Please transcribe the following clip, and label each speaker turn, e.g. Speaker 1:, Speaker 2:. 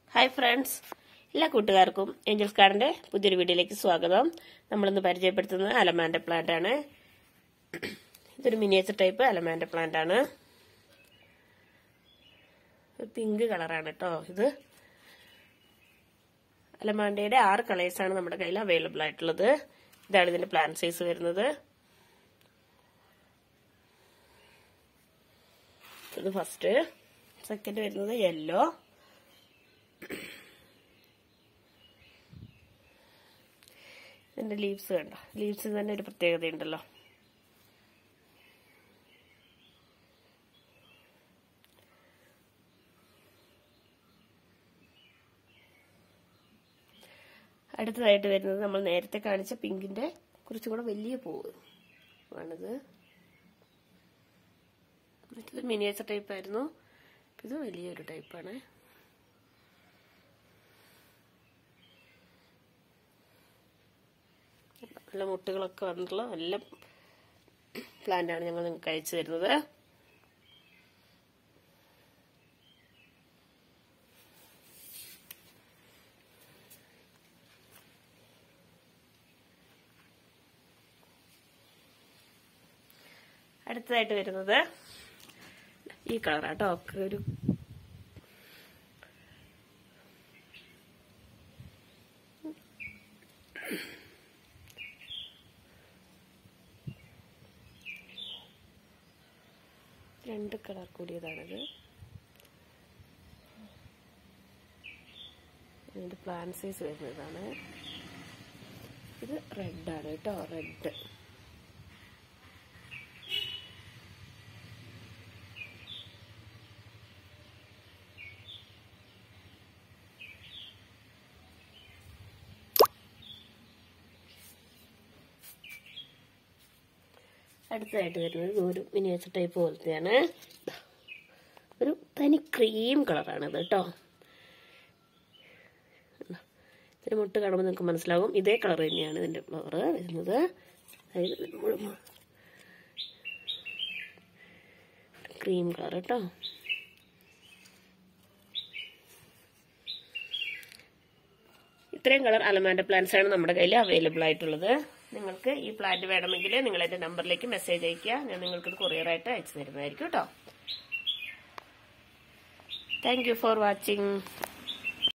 Speaker 1: hi friends എല്ലാ കൂട്ടുകാർക്കും Angeles ഗാർഡന്റെ പുതിയൊരു വീഡിയോയിലേക്ക് സ്വാഗതം നമ്മളിന്ന് പരിചയപ്പെടുത്തുന്നത് അലമാൻഡ പ്ലാന്റ് ആണ് ഇതൊരു മിനിയേച്ചർ ടൈപ്പ് അലമാൻഡ പ്ലാന്റ് ആണ് പിങ്ക് കളറാണ് കേട്ടോ ഇത് അലമാൻഡയുടെ ആറ് കളേഴ്സാണ് നമ്മുടെ കയ്യിൽ അവൈലബിൾ ആയിട്ടുള്ളത് ഇതാണ് ഇതിന്റെ പ്ലാന്റ് സൈസ് വരുന്നത് ഇത് ഫസ്റ്റ് സെക്കൻഡ് വരുന്നത് യെല്ലോ ഇതിന്റെ ലീവ്സ് കണ്ടോ ലീവ്സ് തന്നെ ഒരു പ്രത്യേകതയുണ്ടല്ലോ അടുത്തതായിട്ട് വരുന്നത് നമ്മൾ നേരത്തെ കാണിച്ച പിങ്കിന്റെ കുറച്ചും കൂടെ വലിയ പൂവ് ആണിത് മറ്റത് മിനിയേച്ചർ ടൈപ്പ് ആയിരുന്നു ഇത് വലിയൊരു ടൈപ്പാണ് നല്ല മുട്ടുകളൊക്കെ വന്നിട്ടുള്ള നല്ല പ്ലാന്റ് ആണ് ഞങ്ങൾ നിങ്ങൾക്ക് അയച്ചു തരുന്നത് അടുത്തതായിട്ട് വരുന്നത് ഈ കളറാട്ടോ ഒരു രണ്ട് കളർ കൂടിയതാണിത് ഇതിന്റെ പ്ലാൻ സൈസ് വരുന്നതാണ് ഇത് റെഡാണ് കേട്ടോ റെഡ് അടുത്തതായിട്ട് വരുന്നത് ഒരു മിനിയേച്ചർ ടൈപ്പ് പോലത്തെയാണ് ഒരു തനി ക്രീം കളറാണ് ഇത് കേട്ടോ ഇതിന് മുട്ട് കാണുമ്പോൾ നിങ്ങൾക്ക് മനസ്സിലാവും ഇതേ കളർ തന്നെയാണ് ഇതിൻ്റെ ഫ്ലവർ വരുന്നത് അതായത് ക്രീം കളർ കേട്ടോ ഇത്രയും കളർ അലമാൻഡ പ്ലാന്റ്സ് ആണ് നമ്മുടെ കയ്യിൽ അവൈലബിൾ ആയിട്ടുള്ളത് നിങ്ങൾക്ക് ഈ പ്ലാന്റ് വേണമെങ്കിൽ നിങ്ങൾ എന്റെ നമ്പറിലേക്ക് മെസ്സേജ് അയക്കുക ഞാൻ നിങ്ങൾക്ക് കൊറിയറായിട്ട് അയച്ചു തരുന്നതായിരിക്കും കേട്ടോ താങ്ക് യു ഫോർ വാച്ചിങ്